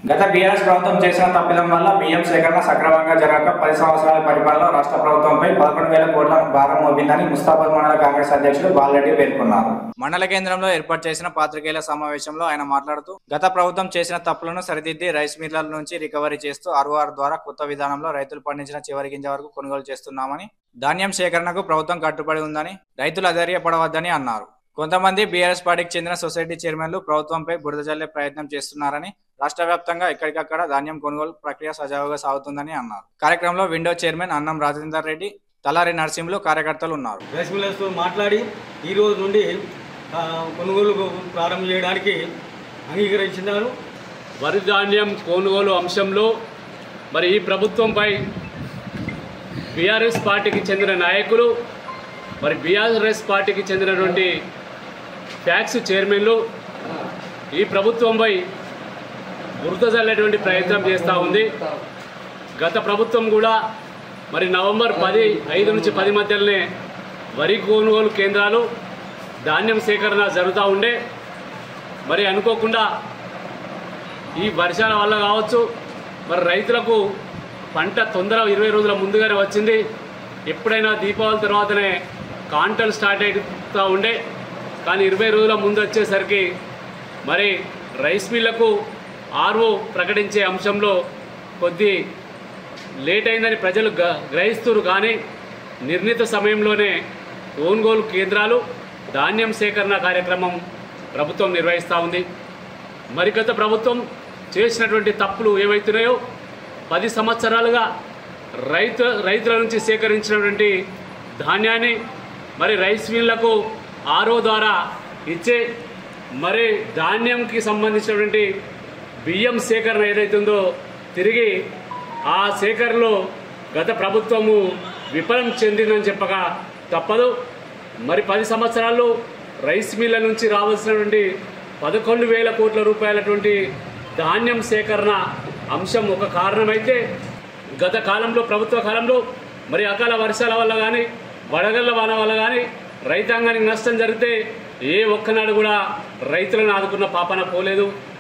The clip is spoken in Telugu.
గత బీఆర్ఎస్ ప్రభుత్వం చేసిన తప్పిదం వల్ల బియ్యం సేకరణ సక్రమంగా జరగక పది సంవత్సరాల పరిపాలన రాష్ట్ర ప్రభుత్వంపై పదకొండు వేల కోట్ల భారం మోపిందని ముస్తాబాద్ మండల కాంగ్రెస్ అధ్యక్షుడు బాలరెడ్డి పేర్కొన్నారు మండల కేంద్రంలో ఏర్పాటు చేసిన పాత్రికేయుల సమావేశంలో ఆయన మాట్లాడుతూ గత ప్రభుత్వం చేసిన తప్పులను సరిదిద్ది రైస్ మిల్లర్ల నుంచి రికవరీ చేస్తూ ఆర్ఓఆర్ ద్వారా కొత్త విధానంలో రైతులు పండించిన చివరి గింజ వరకు కొనుగోలు చేస్తున్నామని ధాన్యం సేకరణకు ప్రభుత్వం కట్టుబడి ఉందని రైతులు అధైర్యపడవద్దని అన్నారు కొంతమంది బీఆర్ఎస్ పార్టీకి చెందిన సొసైటీ చైర్మన్లు ప్రభుత్వంపై బురద జల్లే ప్రయత్నం చేస్తున్నారని రాష్ట్ర వ్యాప్తంగా ఎక్కడికక్కడ ధాన్యం కొనుగోలు ప్రక్రియ సజావుగా సాగుతుందని అన్నారు కార్యక్రమంలో విండో చైర్మన్ అన్నం రాజేందర్ రెడ్డి తలారి నరసింహులు కార్యకర్తలు ఉన్నారు రైస్ మిల్లర్స్తో మాట్లాడి ఈ రోజు నుండి ఆ, కొనుగోలు ప్రారంభం చేయడానికి అంగీకరించినారు వరి ధాన్యం కొనుగోలు అంశంలో మరి ఈ ప్రభుత్వంపై బీఆర్ఎస్ పార్టీకి చెందిన నాయకులు మరి బీఆర్ఎస్ పార్టీకి చెందినటువంటి ట్యాక్స్ చైర్మన్లు ఈ ప్రభుత్వంపై బురద చల్లేటువంటి ప్రయత్నం చేస్తూ ఉంది గత ప్రభుత్వం కూడా మరి నవంబర్ పది ఐదు నుంచి పది మధ్యలోనే వరి కొనుగోలు కేంద్రాలు ధాన్యం సేకరణ జరుగుతూ ఉండే మరి అనుకోకుండా ఈ వర్షాల వల్ల కావచ్చు మరి రైతులకు పంట తొందర ఇరవై రోజుల ముందుగానే వచ్చింది ఎప్పుడైనా దీపావళి తర్వాతనే కాంటలు స్టార్ట్ అవుతూ ఉండే కానీ ఇరవై రోజుల ముందు వచ్చేసరికి మరి రైస్ మిల్లకు ఆర్ఓ ప్రకటించే అంశంలో కొద్ది లేట్ అయిందని ప్రజలు గ గ్రహిస్తున్నారు కానీ నిర్ణీత సమయంలోనే కొనుగోలు కేంద్రాలు ధాన్యం సేకరణ కార్యక్రమం ప్రభుత్వం నిర్వహిస్తూ ఉంది మరి గత ప్రభుత్వం చేసినటువంటి తప్పులు ఏవైతున్నాయో పది సంవత్సరాలుగా రైతు రైతుల నుంచి సేకరించినటువంటి ధాన్యాన్ని మరి రైస్ మిల్లకు ఆరో ద్వారా ఇచ్చే మరి ధాన్యంకి సంబంధించినటువంటి బియ్యం సేకరణ ఏదైతుందో తిరిగి ఆ సేకరణలో గత ప్రభుత్వము విఫలం చెందిందని చెప్పగా తప్పదు మరి పది సంవత్సరాల్లో రైస్ మిల్ల నుంచి రావాల్సినటువంటి పదకొండు వేల కోట్ల రూపాయలటువంటి ధాన్యం సేకరణ అంశం ఒక కారణమైతే గత కాలంలో ప్రభుత్వ కాలంలో మరి అకాల వర్షాల వల్ల కానీ వడగళ్ళ వాన వల్ల కానీ రైతాంగానికి నష్టం జరిగితే ఏ ఒక్కనాడు కూడా రైతులను ఆదుకున్న పాపన పోలేదు